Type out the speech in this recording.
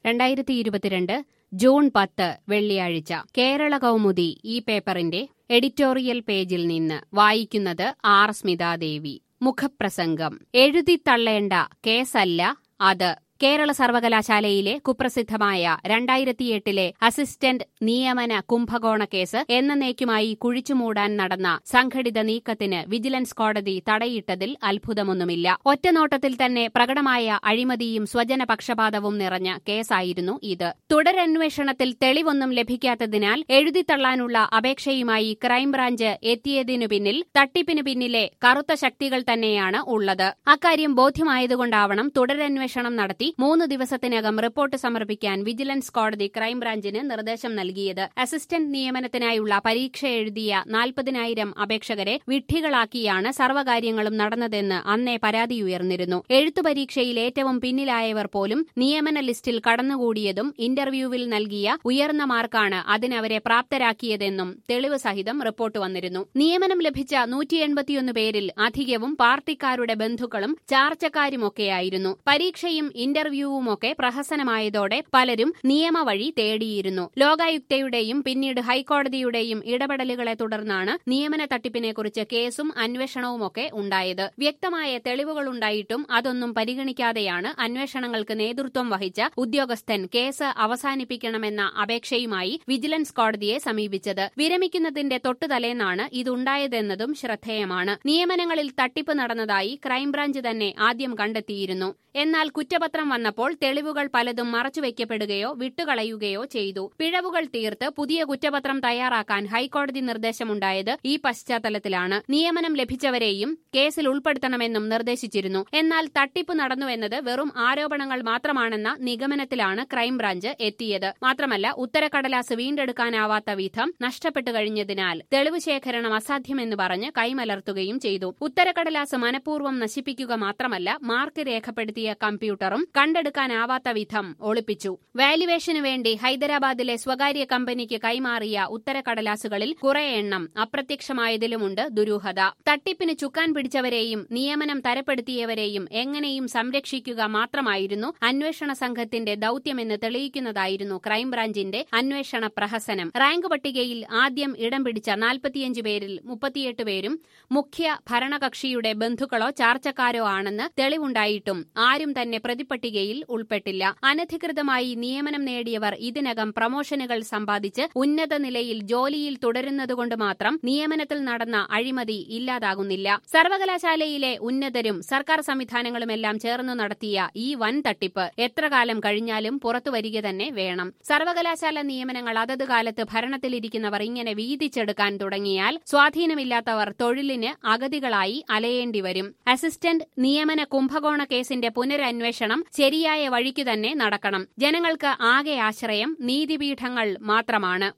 രണ്ടായിരത്തി ഇരുപത്തിരണ്ട് ജൂൺ പത്ത് വെള്ളിയാഴ്ച കേരള കൗമുദി ഈ പേപ്പറിന്റെ എഡിറ്റോറിയൽ പേജിൽ നിന്ന് വായിക്കുന്നത് ആർ സ്മിതാദേവി മുഖപ്രസംഗം എഴുതിത്തള്ളേണ്ട കേസല്ല അത് കേരള സർവകലാശാലയിലെ കുപ്രസിദ്ധമായ രണ്ടായിരത്തിയെട്ടിലെ അസിസ്റ്റന്റ് നിയമന കുംഭകോണ കേസ് എന്നേക്കുമായി കുഴിച്ചുമൂടാൻ നടന്ന സംഘടിത നീക്കത്തിന് വിജിലൻസ് കോടതി തടയിട്ടതിൽ അത്ഭുതമൊന്നുമില്ല ഒറ്റനോട്ടത്തിൽ തന്നെ പ്രകടമായ അഴിമതിയും സ്വജനപക്ഷപാതവും നിറഞ്ഞ കേസായിരുന്നു ഇത് തുടരന്വേഷണത്തിൽ തെളിവൊന്നും ലഭിക്കാത്തതിനാൽ എഴുതിത്തള്ളാനുള്ള അപേക്ഷയുമായി ക്രൈംബ്രാഞ്ച് എത്തിയതിനു പിന്നിൽ തട്ടിപ്പിനു പിന്നിലെ കറുത്ത ശക്തികൾ തന്നെയാണ് ഉള്ളത് അക്കാര്യം ബോധ്യമായതുകൊണ്ടാവണം തുടരന്വേഷണം നടത്തി മൂന്ന് ദിവസത്തിനകം റിപ്പോർട്ട് സമർപ്പിക്കാൻ വിജിലൻസ് കോടതി ക്രൈംബ്രാഞ്ചിന് നിർദ്ദേശം നൽകിയത് അസിസ്റ്റന്റ് നിയമനത്തിനായുള്ള പരീക്ഷ എഴുതിയ നാൽപ്പതിനായിരം അപേക്ഷകരെ വിഡ്ഢികളാക്കിയാണ് സർവ്വകാര്യങ്ങളും നടന്നതെന്ന് അന്നേ പരാതിയുയർന്നിരുന്നു എഴുത്തു പരീക്ഷയിൽ ഏറ്റവും പിന്നിലായവർ പോലും നിയമന ലിസ്റ്റിൽ കടന്നുകൂടിയതും ഇന്റർവ്യൂവിൽ നൽകിയ ഉയർന്ന മാർക്കാണ് അതിനവരെ പ്രാപ്തരാക്കിയതെന്നും തെളിവ് സഹിതം റിപ്പോർട്ട് വന്നിരുന്നു നിയമനം ലഭിച്ച നൂറ്റി എൺപത്തിയൊന്ന് പേരിൽ അധികവും പാർട്ടിക്കാരുടെ ബന്ധുക്കളും ചാർച്ചക്കാരുമൊക്കെയായിരുന്നു പരീക്ഷയും ഇന്റർവ്യൂവുമൊക്കെ പ്രഹസനമായതോടെ പലരും നിയമവഴി തേടിയിരുന്നു ലോകായുക്തയുടെയും പിന്നീട് ഹൈക്കോടതിയുടെയും ഇടപെടലുകളെ തുടർന്നാണ് നിയമന തട്ടിപ്പിനെക്കുറിച്ച് കേസും അന്വേഷണവുമൊക്കെ ഉണ്ടായത് വ്യക്തമായ തെളിവുകളുണ്ടായിട്ടും അതൊന്നും പരിഗണിക്കാതെയാണ് അന്വേഷണങ്ങൾക്ക് നേതൃത്വം വഹിച്ച ഉദ്യോഗസ്ഥൻ കേസ് അവസാനിപ്പിക്കണമെന്ന അപേക്ഷയുമായി വിജിലൻസ് കോടതിയെ സമീപിച്ചത് വിരമിക്കുന്നതിന്റെ തൊട്ടുതലേന്നാണ് ഇതുണ്ടായതെന്നതും ശ്രദ്ധേയമാണ് നിയമനങ്ങളിൽ തട്ടിപ്പ് നടന്നതായി ക്രൈംബ്രാഞ്ച് തന്നെ ആദ്യം കണ്ടെത്തിയിരുന്നു എന്നാൽ കുറ്റപത്രം വന്നപ്പോൾ തെളിവുകൾ പലതും മറച്ചുവെക്കപ്പെടുകയോ വിട്ടുകളയുകയോ ചെയ്തു പിഴവുകൾ തീർത്ത് പുതിയ കുറ്റപത്രം തയ്യാറാക്കാൻ ഹൈക്കോടതി നിർദ്ദേശമുണ്ടായത് ഈ പശ്ചാത്തലത്തിലാണ് നിയമനം ലഭിച്ചവരെയും കേസിൽ ഉൾപ്പെടുത്തണമെന്നും നിർദ്ദേശിച്ചിരുന്നു എന്നാൽ തട്ടിപ്പ് നടന്നുവെന്നത് വെറും ആരോപണങ്ങൾ മാത്രമാണെന്ന നിഗമനത്തിലാണ് ക്രൈംബ്രാഞ്ച് എത്തിയത് മാത്രമല്ല ഉത്തരക്കടലാസ് വീണ്ടെടുക്കാനാവാത്ത വിധം നഷ്ടപ്പെട്ടു കഴിഞ്ഞതിനാൽ തെളിവ് ശേഖരണം അസാധ്യമെന്ന് പറഞ്ഞ് കൈമലർത്തുകയും ചെയ്തു ഉത്തരക്കടലാസ് മനഃപൂർവ്വം നശിപ്പിക്കുക മാത്രമല്ല മാർക്ക് രേഖപ്പെടുത്തിയ കമ്പ്യൂട്ടറും കണ്ടെടുക്കാനാവാത്ത വിധം ഒളിപ്പിച്ചു വാല്യുവേഷനു വേണ്ടി ഹൈദരാബാദിലെ സ്വകാര്യ കമ്പനിക്ക് കൈമാറിയ ഉത്തരക്കടലാസുകളിൽ കുറെ എണ്ണം അപ്രത്യക്ഷമായതിലുമുണ്ട് ദുരൂഹത തട്ടിപ്പിന് ചുക്കാൻ പിടിച്ചവരെയും നിയമനം തരപ്പെടുത്തിയവരെയും എങ്ങനെയും സംരക്ഷിക്കുക മാത്രമായിരുന്നു അന്വേഷണ സംഘത്തിന്റെ ദൌത്യമെന്ന് തെളിയിക്കുന്നതായിരുന്നു ക്രൈംബ്രാഞ്ചിന്റെ അന്വേഷണ പ്രഹസനം റാങ്ക് പട്ടികയിൽ ആദ്യം ഇടം പിടിച്ച നാൽപ്പത്തിയഞ്ച് പേരിൽ മുപ്പത്തിയെട്ട് പേരും മുഖ്യ ഭരണകക്ഷിയുടെ ബന്ധുക്കളോ ചാർച്ചക്കാരോ ആണെന്ന് തെളിവുണ്ടായിട്ടും ആരും തന്നെ പ്രതിപട്ടികയിൽ ഉൾപ്പെട്ടില്ല അനധികൃതമായി നിയമനം നേടിയവർ ഇതിനകം പ്രമോഷനുകൾ സമ്പാദിച്ച് ഉന്നത നിലയിൽ ജോലിയിൽ തുടരുന്നതുകൊണ്ട് മാത്രം നിയമനത്തിൽ നടന്ന അഴിമതി ഇല്ലാതാകുന്നില്ല സർവകലാശാലയിലെ ഉന്നതരും സർക്കാർ സംവിധാനങ്ങളുമെല്ലാം ചേർന്നു നടത്തിയ ഈ വൻ തട്ടിപ്പ് എത്ര കാലം കഴിഞ്ഞാലും പുറത്തുവരിക തന്നെ വേണം സർവകലാശാല നിയമനങ്ങൾ അതത് കാലത്ത് ഭരണത്തിലിരിക്കുന്നവർ ഇങ്ങനെ വീതിച്ചെടുക്കാൻ തുടങ്ങിയാൽ സ്വാധീനമില്ലാത്തവർ തൊഴിലിന് അഗതികളായി അലയേണ്ടി വരും അസിസ്റ്റന്റ് നിയമന കുംഭകോണ കേസിന്റെ പുനരന്വേഷണം ശരിയായ വഴിക്കു തന്നെ നടക്കണം ജനങ്ങൾക്ക് ആകെ ആശ്രയം നീതിപീഠങ്ങൾ മാത്രമാണ്